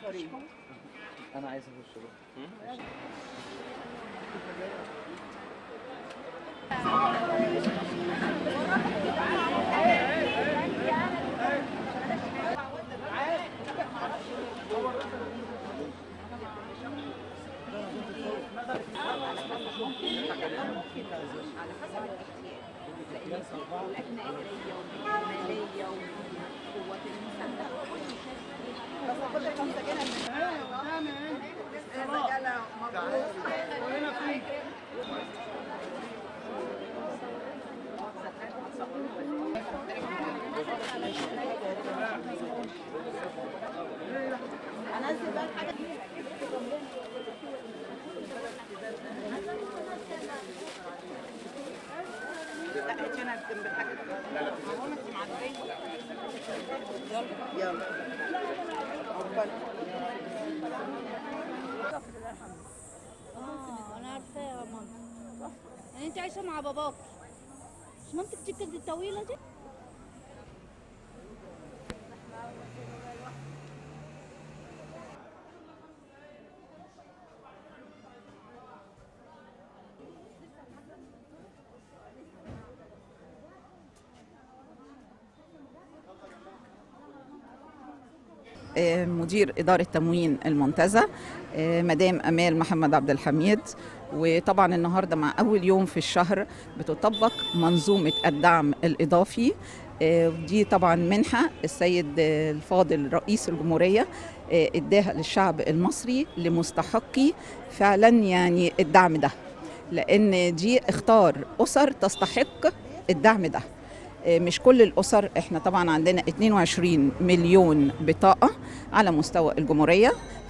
انا عايز اخش بقى اه انا عارفاه يا ماما يعني انت عايشه مع باباك مش مامتك دي كانت الطويله دي آه، مدير إدارة تموين المنتزه آه، مدام أمال محمد عبد الحميد وطبعا النهاردة مع أول يوم في الشهر بتطبق منظومة الدعم الإضافي آه، دي طبعا منحة السيد آه، الفاضل رئيس الجمهورية آه، اداها للشعب المصري لمستحقي فعلا يعني الدعم ده لأن دي اختار أسر تستحق الدعم ده آه، مش كل الأسر احنا طبعا عندنا 22 مليون بطاقة على مستوى الجمهورية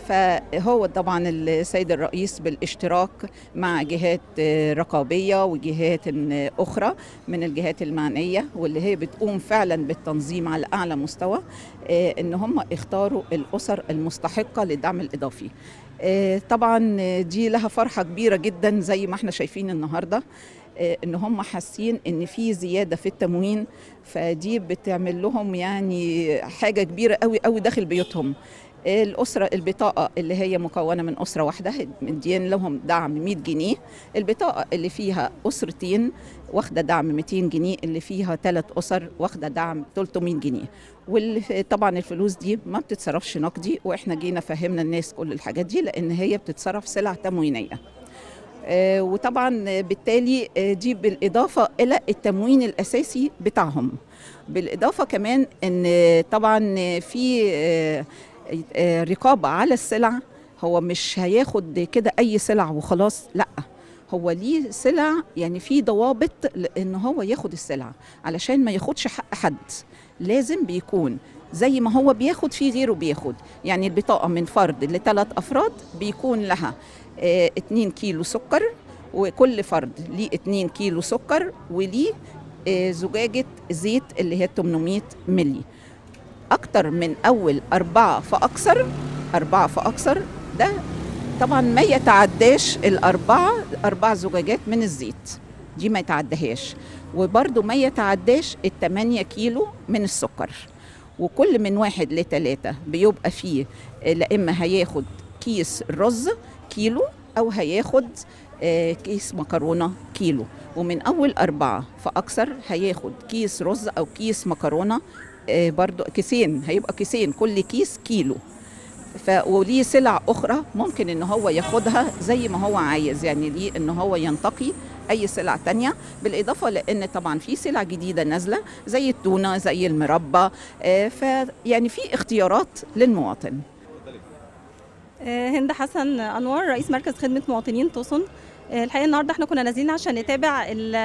فهو طبعا السيد الرئيس بالاشتراك مع جهات آه، رقابية وجهات آه، أخرى من الجهات المعنية واللي هي بتقوم فعلا بالتنظيم على أعلى مستوى آه، إن هم اختاروا الأسر المستحقة للدعم الإضافي آه، طبعا آه، دي لها فرحة كبيرة جدا زي ما احنا شايفين النهاردة آه، ان هم حاسين ان في زياده في التموين فدي بتعمل لهم يعني حاجه كبيره قوي قوي داخل بيوتهم الأسرة البطاقة اللي هي مكونة من أسرة واحدة مدين لهم دعم 100 جنيه البطاقة اللي فيها أسرتين واخدة دعم 200 جنيه اللي فيها ثلاث أسر واخدة دعم 300 جنيه وطبعا الفلوس دي ما بتتصرفش نقدي واحنا جينا فهمنا الناس كل الحاجات دي لان هي بتتصرف سلع تموينيه آه، وطبعا بالتالي آه، دي بالاضافه الى التموين الاساسي بتاعهم بالاضافه كمان ان طبعا في آه، آه، رقابه على السلع هو مش هياخد كده اي سلع وخلاص لا هو ليه سلع يعني في ضوابط لان هو ياخد السلع علشان ما ياخدش حق حد لازم بيكون زي ما هو بياخد في غيره بياخد يعني البطاقه من فرد لثلاث افراد بيكون لها 2 كيلو سكر وكل فرد ليه 2 كيلو سكر وليه آه، زجاجة زيت اللي هي 800 ملي أكتر من أول أربعة فأكثر أربعة فأكثر ده طبعا ما يتعداش الأربعة أربع زجاجات من الزيت دي ما يتعدهاش وبرده ما يتعداش التمانية كيلو من السكر وكل من واحد لتلاتة بيبقى فيه آه، لا إما هياخد كيس رز كيلو أو هياخد آه، كيس مكرونة كيلو ومن أول أربعة فأكثر هياخد كيس رز أو كيس مكرونة آه، برضو كيسين هيبقى كيسين كل كيس كيلو ف وليه سلع اخرى ممكن ان هو ياخدها زي ما هو عايز يعني ليه ان هو ينتقي اي سلع تانية بالاضافه لان طبعا في سلع جديده نازله زي التونه زي المربى آه، فيعني في اختيارات للمواطن آه، هند حسن انور رئيس مركز خدمه مواطنين توسن آه، الحقيقه النهارده احنا كنا نازلين عشان نتابع ال-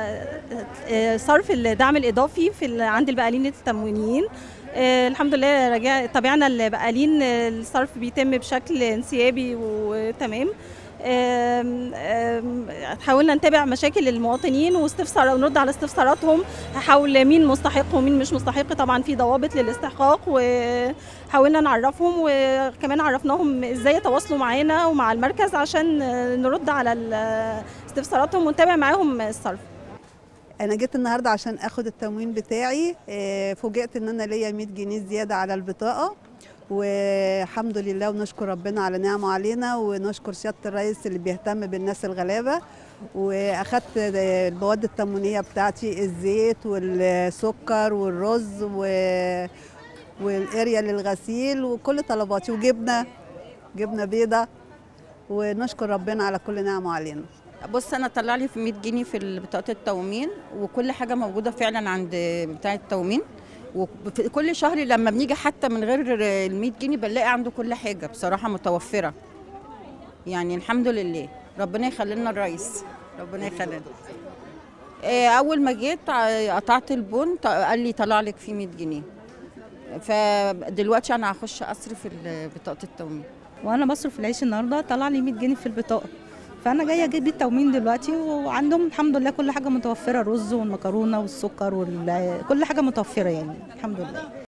آه، صرف الدعم الاضافي في ال- عند البقالين التموينيين آه، الحمد لله رجع تابعنا البقالين آه، الصرف بيتم بشكل انسيابي وتمام آم، آم، حاولنا نتابع مشاكل المواطنين واستفسار ونرد على استفساراتهم حول مين مستحق ومين مش مستحق طبعا في ضوابط للاستحقاق وحاولنا نعرفهم وكمان عرفناهم ازاي يتواصلوا معانا ومع المركز عشان نرد على ال- استفساراتهم ونتابع معاهم الصرف انا جيت النهارده عشان اخد التموين بتاعي آه، فوجئت ان انا ليا 100 جنيه زياده على البطاقه والحمد لله ونشكر ربنا على نعمه علينا ونشكر سياده الرئيس اللي بيهتم بالناس الغلابه واخدت المواد التموينيه بتاعتي الزيت والسكر والرز و... والاريا للغسيل وكل طلباتي وجبنه جبنه بيضه ونشكر ربنا على كل نعمه علينا بص انا طلع لي في 100 جنيه في بطاقه التومين وكل حاجه موجوده فعلا عند بتاع التومين وفي كل شهر لما بنيجي حتى من غير ال 100 جنيه بنلاقي عنده كل حاجه بصراحه متوفره يعني الحمد لله ربنا يخلي لنا الرئيس ربنا يخلي لنا اول ما جيت ع- قطعت البون ط- قال لي طلع لك فيه 100 جنيه فدلوقتي انا هخش اصرف ال- بطاقه التومين وانا بصرف العيش النهارده طلع لي 100 جنيه في البطاقه فانا جايه اجيب التومين دلوقتي وعندهم الحمد لله كل حاجه متوفره الرز والمكرونه والسكر وكل حاجه متوفره يعني الحمد لله